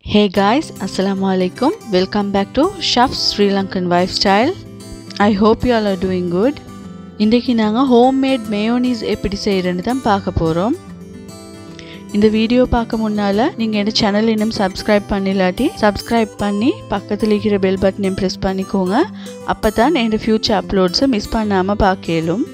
Hey guys, Assalamu alaikum. Welcome back to Chef's Sri Lankan Lifestyle. I hope you all are doing good. இன்றைக்கி நாங்கள் homemade mayonnaise எப்படி செய்கிறேன்னு தான் பார்க்க போகிறோம் இந்த வீடியோ பார்க்க முன்னால் நீங்கள் என் சேனல் இன்னும் சப்ஸ்கிரைப் பண்ணிலாட்டி சப்ஸ்கிரைப் பண்ணி பக்கத்தில் இருக்கிற பெல் பட்டனையும் ப்ரெஸ் பண்ணிக்கோங்க அப்போ தான் என் ஃப்யூச்சர் அப்லோட்ஸை மிஸ் பண்ணாமல் பார்க்கலும்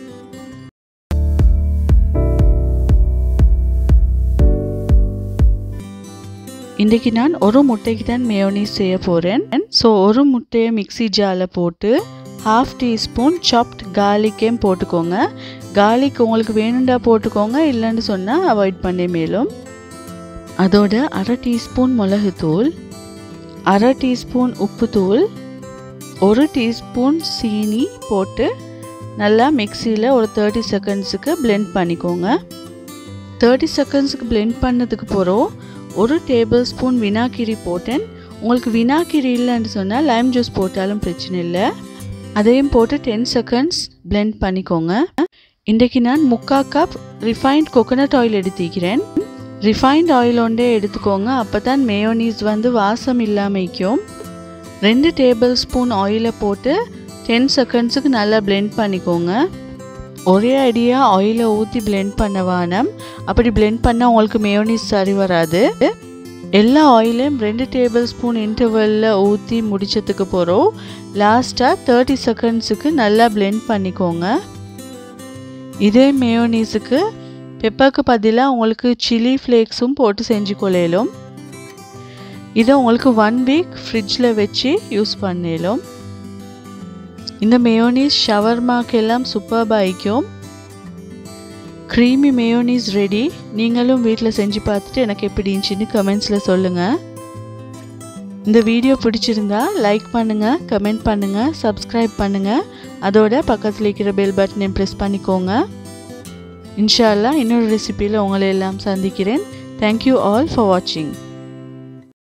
இன்றைக்கி நான் ஒரு முட்டைக்கு தான் மேயோனீஸ் செய்ய போகிறேன் ஸோ ஒரு முட்டையை மிக்சி ஜாரில் போட்டு ஹாஃப் டீஸ்பூன் சாப்ட் கார்லிக்கையும் போட்டுக்கோங்க கார்லிக் உங்களுக்கு வேணுண்டா போட்டுக்கோங்க இல்லைன்னு சொன்னால் அவாய்ட் பண்ணி மேலும் அதோட அரை டீஸ்பூன் மிளகுத்தூள் அரை டீஸ்பூன் உப்புத்தூள் ஒரு டீஸ்பூன் சீனி போட்டு நல்லா மிக்சியில் ஒரு தேர்ட்டி செகண்ட்ஸுக்கு பிளெண்ட் பண்ணிக்கோங்க தேர்ட்டி செகண்ட்ஸுக்கு பிளெண்ட் பண்ணதுக்கு போகிறோம் ஒரு டேபிள் ஸ்பூன் வினாக்கிரி போட்டேன் உங்களுக்கு வினாக்கிரி இல்லைன்னு சொன்னால் லைம் ஜூஸ் போட்டாலும் பிரச்சனை இல்லை அதையும் போட்டு டென் செகண்ட்ஸ் பிளெண்ட் பண்ணிக்கோங்க இன்றைக்கு நான் முக்கா கப் ரிஃபைன்ட் கொக்கனட் ஆயில் எடுத்துக்கிறேன் ரிஃபைன்ட் ஆயில் ஒன்றே எடுத்துக்கோங்க அப்போ தான் மேயோனீஸ் வந்து வாசம் இல்லாமைக்கும் ரெண்டு டேபிள் ஸ்பூன் ஆயிலை போட்டு டென் செகண்ட்ஸுக்கு நல்லா பிளெண்ட் பண்ணிக்கோங்க ஒரே அடியாக ஆயிலை ஊற்றி பிளெண்ட் பண்ண வானம் அப்படி பிளெண்ட் பண்ணால் உங்களுக்கு மேயோனீஸ் சரி வராது எல்லா ஆயிலையும் ரெண்டு டேபிள் ஸ்பூன் இன்டர்வலில் ஊற்றி முடிச்சதுக்கு போகிறோம் லாஸ்ட்டாக தேர்ட்டி செகண்ட்ஸுக்கு நல்லா பிளெண்ட் பண்ணிக்கோங்க இதே மேயோனீஸுக்கு பெப்பருக்கு பதிலாக உங்களுக்கு சில்லி ஃப்ளேக்ஸும் போட்டு செஞ்சு கொள்ளையிலும் இதை உங்களுக்கு ஒன் வீக் ஃப்ரிட்ஜில் வச்சு யூஸ் பண்ணிலும் இந்த மேயோனீஸ் ஷவர்மாக்கெல்லாம் சூப்பர்பாக ஆயிக்கும் க்ரீமி மேயோனீஸ் ரெடி நீங்களும் வீட்டில் செஞ்சு பார்த்துட்டு எனக்கு எப்படி இருந்துச்சுன்னு கமெண்ட்ஸில் சொல்லுங்கள் இந்த வீடியோ பிடிச்சிருந்தா லைக் பண்ணுங்கள் கமெண்ட் பண்ணுங்கள் சப்ஸ்கிரைப் பண்ணுங்கள் அதோட பக்கத்தில் இருக்கிற பெல் பட்டனை ப்ரெஸ் பண்ணிக்கோங்க இன்ஷால்லா இன்னொரு ரெசிப்பியில் உங்களை எல்லாம் சந்திக்கிறேன் தேங்க்யூ ஆல் ஃபார் வாட்சிங்